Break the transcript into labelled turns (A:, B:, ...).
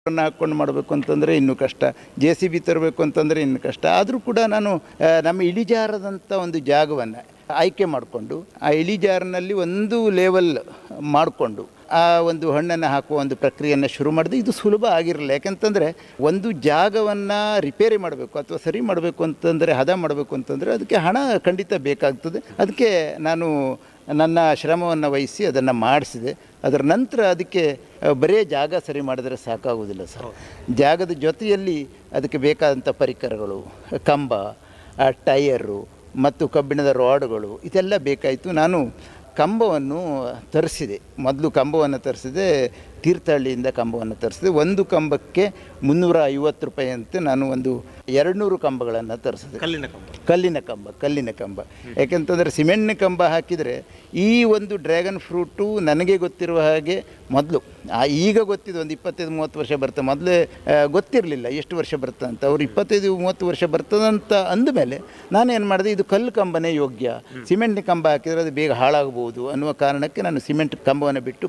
A: ಅನ್ನ ಹಾಕ್ಕೊಂಡು ಮಾಡಬೇಕು ಅಂತಂದರೆ ಇನ್ನೂ ಕಷ್ಟ ಜೆ ಸಿ ಬಿ ತರಬೇಕು ಅಂತಂದರೆ ಇನ್ನು ಕಷ್ಟ ಆದರೂ ಕೂಡ ನಾನು ಆ, ನಮ್ಮ ಇಳಿಜಾರದಂಥ ಒಂದು ಜಾಗವನ್ನು ಆಯ್ಕೆ ಮಾಡಿಕೊಂಡು ಆ ಇಳಿಜಾರಿನಲ್ಲಿ ಒಂದು ಲೆವೆಲ್ ಮಾಡಿಕೊಂಡು ಆ ಒಂದು ಹಣ್ಣನ್ನು ಹಾಕುವ ಒಂದು ಪ್ರಕ್ರಿಯೆಯನ್ನು ಶುರು ಮಾಡಿದೆ ಇದು ಸುಲಭ ಆಗಿರಲಿಲ್ಲ ಯಾಕಂತಂದರೆ ಒಂದು ಜಾಗವನ್ನು ರಿಪೇರಿ ಮಾಡಬೇಕು ಅಥವಾ ಸರಿ ಮಾಡಬೇಕು ಅಂತಂದರೆ ಹದ ಮಾಡಬೇಕು ಅಂತಂದರೆ ಅದಕ್ಕೆ ಹಣ ಖಂಡಿತ ಬೇಕಾಗ್ತದೆ ಅದಕ್ಕೆ ನಾನು ನನ್ನ ಶ್ರಮವನ್ನು ವಹಿಸಿ ಅದನ್ನು ಮಾಡಿಸಿದೆ ಅದರ ನಂತರ ಅದಕ್ಕೆ ಆ, ಬರೇ ಜಾಗ ಸರಿ ಮಾಡಿದರೆ ಸಾಕಾಗುವುದಿಲ್ಲ ಸರ್ ಜಾಗದ ಜೊತೆಯಲ್ಲಿ ಅದಕ್ಕೆ ಬೇಕಾದಂಥ ಪರಿಕರಗಳು ಕಂಬ ಆ, ಟೈಯರು ಮತ್ತು ಕಬ್ಬಿಣದ ರಾಡ್ಗಳು ಇದೆಲ್ಲ ಬೇಕಾಯಿತು ನಾನು ಕಂಬವನ್ನು ತರಿಸಿದೆ ಮೊದಲು ಕಂಬವನ್ನು ತರಿಸಿದೆ ತೀರ್ಥಹಳ್ಳಿಯಿಂದ ಕಂಬವನ್ನು ತರಿಸಿದೆ ಒಂದು ಕಂಬಕ್ಕೆ ಮುನ್ನೂರ ಐವತ್ತು ರೂಪಾಯಿ ಅಂತ ನಾನು ಒಂದು ಎರಡುನೂರು ಕಂಬಗಳನ್ನು ತರಿಸಿದೆ
B: ಕಲ್ಲಿನ ಕಂಬ
A: ಕಲ್ಲಿನ ಕಂಬ ಕಲ್ಲಿನ ಕಂಬ ಯಾಕೆಂತಂದರೆ ಸಿಮೆಂಟ್ನ ಕಂಬ ಹಾಕಿದರೆ ಈ ಒಂದು ಡ್ರ್ಯಾಗನ್ ಫ್ರೂಟು ನನಗೆ ಗೊತ್ತಿರುವ ಹಾಗೆ ಮೊದಲು ಈಗ ಗೊತ್ತಿದೆ ಒಂದು ಇಪ್ಪತ್ತೈದು ಮೂವತ್ತು ವರ್ಷ ಬರ್ತದೆ ಮೊದಲೇ ಗೊತ್ತಿರಲಿಲ್ಲ ಎಷ್ಟು ವರ್ಷ ಬರ್ತದೆ ಅಂತ ಅವ್ರು ಇಪ್ಪತ್ತೈದು ಮೂವತ್ತು ವರ್ಷ ಬರ್ತದಂತ ಅಂದಮೇಲೆ ನಾನೇನು ಮಾಡಿದೆ ಇದು ಕಲ್ಲು ಕಂಬನೇ ಯೋಗ್ಯ ಸಿಮೆಂಟ್ನ ಕಂಬ ಹಾಕಿದರೆ ಅದು ಬೇಗ ಹಾಳಾಗ್ಬೋದು ಅನ್ನುವ ಕಾರಣಕ್ಕೆ ನಾನು ಸಿಮೆಂಟ್ ಕಂಬವನ್ನು ಬಿಟ್ಟು